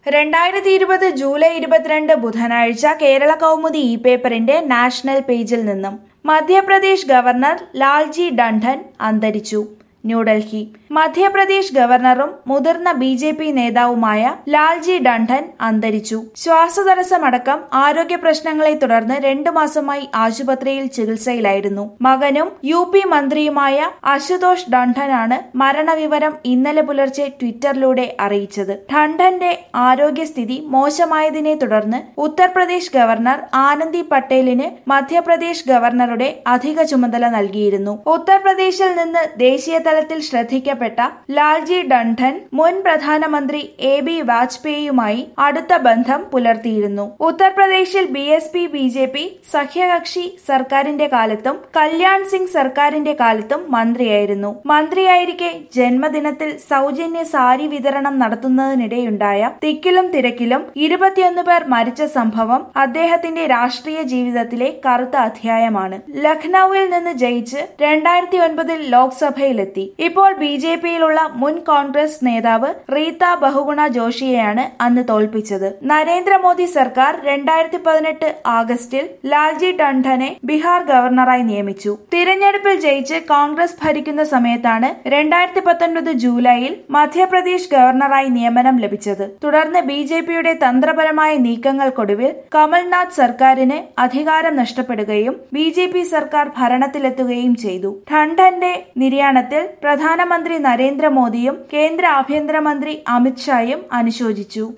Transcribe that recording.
രണ്ടായിരത്തി ഇരുപത് ജൂലൈ ഇരുപത്തിരണ്ട് ബുധനാഴ്ച കേരള കൗമുദി ഇ പേപ്പറിന്റെ നാഷണൽ പേജിൽ നിന്നും മധ്യപ്രദേശ് ഗവർണർ ലാൽജി ടണ്ഠൻ അന്തരിച്ചു ന്യൂഡൽഹി മധ്യപ്രദേശ് ഗവർണറും മുതിർന്ന ബി ജെ പി നേതാവുമായ ലാൽജി ടണ്ഠൻ അന്തരിച്ചു ശ്വാസതടസ്സമടക്കം ആരോഗ്യ പ്രശ്നങ്ങളെ തുടർന്ന് രണ്ടു മാസമായി ആശുപത്രിയിൽ ചികിത്സയിലായിരുന്നു മകനും യു പി മന്ത്രിയുമായ അശുതോഷ് ടണ്ഠനാണ് മരണവിവരം ഇന്നലെ പുലർച്ചെ ട്വിറ്ററിലൂടെ അറിയിച്ചത് ടണ്ഠന്റെ ആരോഗ്യസ്ഥിതി മോശമായതിനെ തുടർന്ന് ഉത്തർപ്രദേശ് ഗവർണർ ആനന്ദി പട്ടേലിന് മധ്യപ്രദേശ് ഗവർണറുടെ അധിക ചുമതല നൽകിയിരുന്നു ഉത്തർപ്രദേശിൽ നിന്ന് ദേശീയ തലത്തിൽ ശ്രദ്ധിക്കപ്പെട്ട ലാൽജി ടണ്ഠൻ മുൻ പ്രധാനമന്ത്രി എ ബി വാജ്പേയിയുമായി അടുത്ത ബന്ധം പുലർത്തിയിരുന്നു ഉത്തർപ്രദേശിൽ B S P B J P സഖ്യകക്ഷി സർക്കാരിന്റെ കാലത്തും കല്യാൺ സിംഗ് സർക്കാരിന്റെ കാലത്തും മന്ത്രിയായിരുന്നു മന്ത്രിയായിരിക്കെ ജന്മദിനത്തിൽ സൗജന്യ സാരി വിതരണം നടത്തുന്നതിനിടെയുണ്ടായ തിക്കിലും തിരക്കിലും ഇരുപത്തിയൊന്ന് പേർ മരിച്ച സംഭവം അദ്ദേഹത്തിന്റെ രാഷ്ട്രീയ ജീവിതത്തിലെ കറുത്ത അധ്യായമാണ് ലഖ്നൌവിൽ നിന്ന് ജയിച്ച് രണ്ടായിരത്തി ഒൻപതിൽ ലോക്സഭയിലെത്തി ഇപ്പോൾ ബി ജെ പിയിലുള്ള മുൻ കോൺഗ്രസ് നേതാവ് റീത്ത ബഹുഗുണ ജോഷിയെയാണ് അന്ന് തോൽപ്പിച്ചത് നരേന്ദ്രമോദി സർക്കാർ രണ്ടായിരത്തി പതിനെട്ട് ആഗസ്റ്റിൽ ലാൽജി ടണ്ഠനെ ബീഹാർ ഗവർണറായി നിയമിച്ചു തിരഞ്ഞെടുപ്പിൽ ജയിച്ച് കോൺഗ്രസ് ഭരിക്കുന്ന സമയത്താണ് രണ്ടായിരത്തി പത്തൊൻപത് ജൂലൈയിൽ മധ്യപ്രദേശ് ഗവർണറായി നിയമനം ലഭിച്ചത് തുടർന്ന് ബി ജെ പിയുടെ തന്ത്രപരമായ നീക്കങ്ങൾക്കൊടുവിൽ കമൽനാഥ് സർക്കാരിന് അധികാരം നഷ്ടപ്പെടുകയും ബി ജെ പി സർക്കാർ ഭരണത്തിലെത്തുകയും ചെയ്തു ടണ്ഠന്റെ നിര്യാണത്തിൽ പ്രധാനമന്ത്രി നരേന്ദ്രമോദിയും കേന്ദ്ര ആഭ്യന്തരമന്ത്രി അമിത്ഷായും അനുശോചിച്ചു